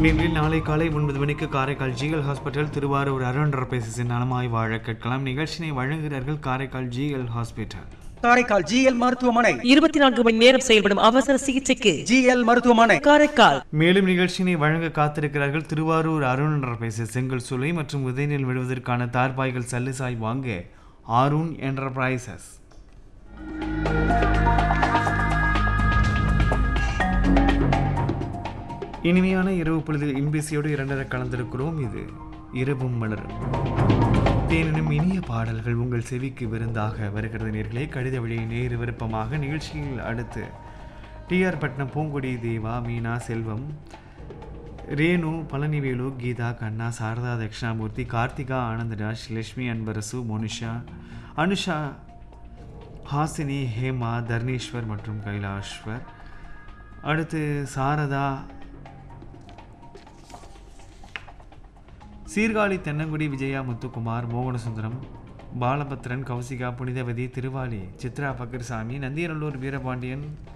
நேரில் நாளை காலை ஒன்பது மணிக்கு காரைக்கால் ஜிஎல் ஹாஸ்பிட்டல் திருவாரூர் அருண்டர் பேசிஸின் நலமாய் வாழ கேட்கலாம் நிகழ்ச்சியை வழங்குகிறார்கள் Karaikal G L hospital Karaikal G L மருத்துவமனை இருபத்தி நான்கு மணி நேரம் செயல்படும் அவசர சிகிச்சைக்கு ஜிஎல் மருத்துவமனை காரைக்கால் மேலும் நிகழ்ச்சியினை வழங்க காத்திருக்கிறார்கள் திருவாரூர் அருண் பேச செங்கல் சூளை மற்றும் உதயநெல் விடுவதற்கான தார்பாய்கள் சல்லுசாய் வாங்க ஆருண் என்டர்பிரைசஸ் இனிமையான இரவு பொழுதில் இன்பிசியோடு இரண்டரை கலந்திருக்கிறோம் இது இரவும் மலரும் தேனினும் இனிய பாடல்கள் உங்கள் செவிக்கு விருந்தாக வருகிறது நேர்களே கடித வழி நேரு விருப்பமாக நிகழ்ச்சியில் அடுத்து டிஆர் பட்னம் பூங்கொடி தேவா மீனா செல்வம் ரேணு பழனிவேலு கீதா கண்ணா சாரதா தட்சிணாமூர்த்தி கார்த்திகா ஆனந்தராஜ் லட்சுமி அன்பரசு மோனிஷா அனுஷா ஹாசினி ஹேமா தர்ணீஸ்வர் மற்றும் கைலாஷ்வர் அடுத்து சாரதா சீர்காழி தென்னங்குடி விஜயா முத்துக்குமார் மோகனசுந்தரம் பாலபத்ரன் கௌசிகா புனிதவதி திருவாலி சித்ரா பக்கர்சாமி நந்தியநல்லூர் வீரபாண்டியன்